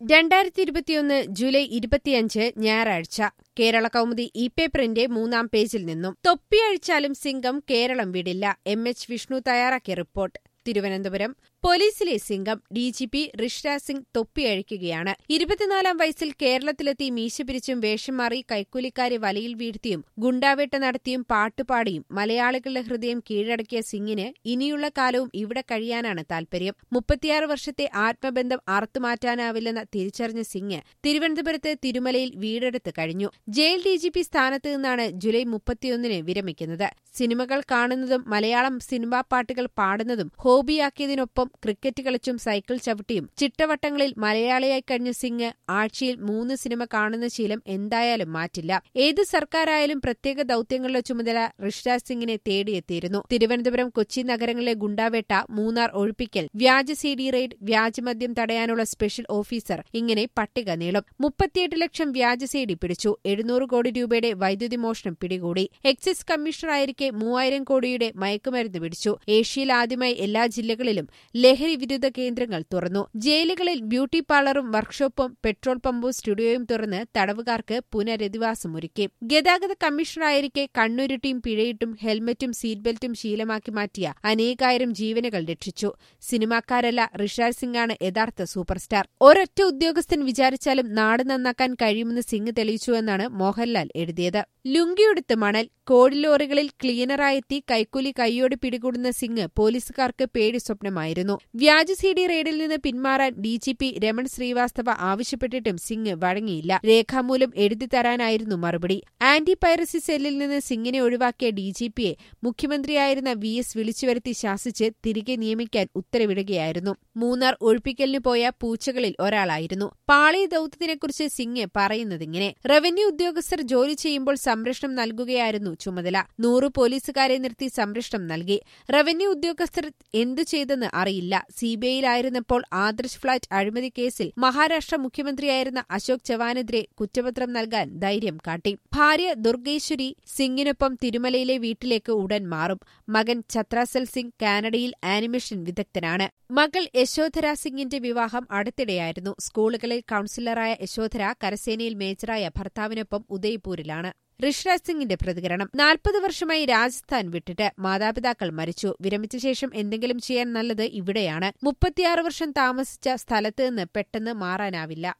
രണ്ടായിരത്തി ഇരുപത്തിയൊന്ന് ജൂലൈ ഇരുപത്തിയഞ്ച് ഞായറാഴ്ച കേരള കൗമുദി ഇ പേപ്പറിന്റെ മൂന്നാം പേജിൽ നിന്നും തൊപ്പിയഴിച്ചാലും സിംഗം കേരളം വിടില്ല എം എച്ച് വിഷ്ണു തയ്യാറാക്കിയ റിപ്പോർട്ട് തിരുവനന്തപുരം പോലീസിലെ Singham D G P Rishiraj Singh തൊപ്പിയഴിക്കുകയാണ് ഇരുപത്തിനാലാം വയസ്സിൽ കേരളത്തിലെത്തി മീശ പിരിച്ചും വേഷം മാറി കൈക്കൂലിക്കാരെ വലയിൽ വീഴ്ത്തിയും ഗുണ്ടാവേട്ട നടത്തിയും പാട്ടുപാടിയും മലയാളികളുടെ ഹൃദയം കീഴടക്കിയ സിംഗിന് ഇനിയുള്ള കാലവും ഇവിടെ കഴിയാനാണ് താൽപര്യം മുപ്പത്തിയാറ് വർഷത്തെ ആത്മബന്ധം അറുത്തുമാറ്റാനാവില്ലെന്ന തിരിച്ചറിഞ്ഞ സിംഗ് തിരുവനന്തപുരത്ത് തിരുമലയിൽ വീടെടുത്ത് കഴിഞ്ഞു ജയിൽ ഡി ജി പി സ്ഥാനത്ത് നിന്നാണ് ജൂലൈ മുപ്പത്തിയൊന്നിന് വിരമിക്കുന്നത് സിനിമകൾ കാണുന്നതും മലയാളം സിനിമാ പാട്ടുകൾ പാടുന്നതും ഹോബിയാക്കിയതിനൊപ്പം ക്രിക്കറ്റ് കളിച്ചും സൈക്കിൾ ചവിട്ടിയും ചിട്ടവട്ടങ്ങളിൽ മലയാളിയായി കഴിഞ്ഞ സിംഗ് ആഴ്ചയിൽ മൂന്ന് സിനിമ കാണുന്ന ശീലം എന്തായാലും മാറ്റില്ല ഏത് സർക്കാരായാലും പ്രത്യേക ദൌത്യങ്ങളുടെ ചുമതല ഋഷിരാജ് സിംഗിനെ തേടിയെത്തിയിരുന്നു തിരുവനന്തപുരം കൊച്ചി നഗരങ്ങളിലെ ഗുണ്ടാവേട്ട മൂന്നാർ ഒഴിപ്പിക്കൽ വ്യാജ സി ഡി റെയ്ഡ് വ്യാജമദ്യം തടയാനുള്ള സ്പെഷ്യൽ ഓഫീസർ ഇങ്ങനെ പട്ടിക നീളും മുപ്പത്തിയെട്ട് ലക്ഷം വ്യാജ സി ഡി പിടിച്ചു എഴുന്നൂറ് കോടി രൂപയുടെ വൈദ്യുതി മോഷണം പിടികൂടി എക്സൈസ് കമ്മീഷണറായിരിക്കെ മൂവായിരം കോടിയുടെ മയക്കുമരുന്ന് പിടിച്ചു ഏഷ്യയിൽ ആദ്യമായി എല്ലാ ജില്ലകളിലും ലഹരി വിരുദ്ധ കേന്ദ്രങ്ങൾ തുറന്നു ജയിലുകളിൽ ബ്യൂട്ടി പാർലറും വർക്ക്ഷോപ്പും പെട്രോൾ പമ്പും സ്റ്റുഡിയോയും തുറന്ന് തടവുകാർക്ക് പുനരധിവാസമൊരുക്കി ഗതാഗത കമ്മീഷണറായിരിക്കെ കണ്ണുരുട്ടിയും പിഴയിട്ടും ഹെൽമറ്റും സീറ്റ് ബെൽറ്റും ശീലമാക്കി മാറ്റിയ അനേകായിരം ജീവനുകൾ രക്ഷിച്ചു സിനിമാക്കാരല്ല ഋഷാജ് സിംഗാണ് യഥാർത്ഥ സൂപ്പർ സ്റ്റാർ ഒരൊറ്റ ഉദ്യോഗസ്ഥൻ വിചാരിച്ചാലും നാട് നന്നാക്കാൻ കഴിയുമെന്ന് സിംഗ് തെളിയിച്ചുവെന്നാണ് മോഹൻലാൽ എഴുതിയത് ലുങ്കിയെടുത്ത് മണൽ കോഴിലോറികളിൽ ക്ലീനറായെത്തി കൈക്കൂലി കൈയോടെ പിടികൂടുന്ന സിംഗ് പോലീസുകാർക്ക് പേടി സ്വപ്നമായിരുന്നു വ്യാജ സി ഡി റെയ്ഡിൽ നിന്ന് പിന്മാറാൻ D G P Raman Srivastava ആവശ്യപ്പെട്ടിട്ടും സിംഗ് വഴങ്ങിയില്ല രേഖാമൂലം എഴുതി തരാനായിരുന്നു മറുപടി ആന്റി പൈറസി സെല്ലിൽ നിന്ന് സിംഗിനെ ഒഴിവാക്കിയ ഡി ജി പിയെ മുഖ്യമന്ത്രിയായിരുന്ന വി എസ് വിളിച്ചുവരുത്തി ശാസിച്ച് തിരികെ നിയമിക്കാൻ ഉത്തരവിടുകയായിരുന്നു മൂന്നാർ ഒഴിപ്പിക്കലിന് പോയ പൂച്ചകളിൽ ഒരാളായിരുന്നു പാളി ദൌത്യത്തിനെക്കുറിച്ച് സിംഗ് പറയുന്നതിങ്ങനെ റവന്യൂ ഉദ്യോഗസ്ഥർ ജോലി ചെയ്യുമ്പോൾ സംരക്ഷണം നൽകുകയായിരുന്നു ചുമതല നൂറ് പോലീസുകാരെ നിർത്തി സംരക്ഷണം നൽകി റവന്യൂ ഉദ്യോഗസ്ഥർ എന്തു ചെയ്തെന്ന് അറിയില്ല സിബിഐയിലായിരുന്നപ്പോൾ ആദർശ് ഫ്ളാറ്റ് അഴിമതി കേസിൽ മഹാരാഷ്ട്ര മുഖ്യമന്ത്രിയായിരുന്ന അശോക് ചവാനെതിരെ കുറ്റപത്രം നൽകാൻ ധൈര്യം കാട്ടി ഭാര്യ ദുർഗേശ്വരി സിംഗിനൊപ്പം തിരുമലയിലെ വീട്ടിലേക്ക് ഉടൻ മാറും മകൻ ഛത്രാസൽ സിംഗ് കാനഡയിൽ ആനിമേഷൻ വിദഗ്ധനാണ് മകൾ യശോധര സിംഗിന്റെ വിവാഹം അടുത്തിടെയായിരുന്നു സ്കൂളുകളിൽ കൌൺസിലറായ യശോധര കരസേനയിൽ മേജറായ ഭർത്താവിനൊപ്പം ഉദയ്പൂരിലാണ് ഋഷിരാജ് സിംഗിന്റെ പ്രതികരണം നാൽപ്പത് വർഷമായി രാജസ്ഥാൻ വിട്ടിട്ട് മാതാപിതാക്കൾ മരിച്ചു വിരമിച്ച ശേഷം എന്തെങ്കിലും ചെയ്യാൻ നല്ലത് ഇവിടെയാണ് മുപ്പത്തിയാറ് വർഷം താമസിച്ച സ്ഥലത്ത് നിന്ന് പെട്ടെന്ന് മാറാനാവില്ല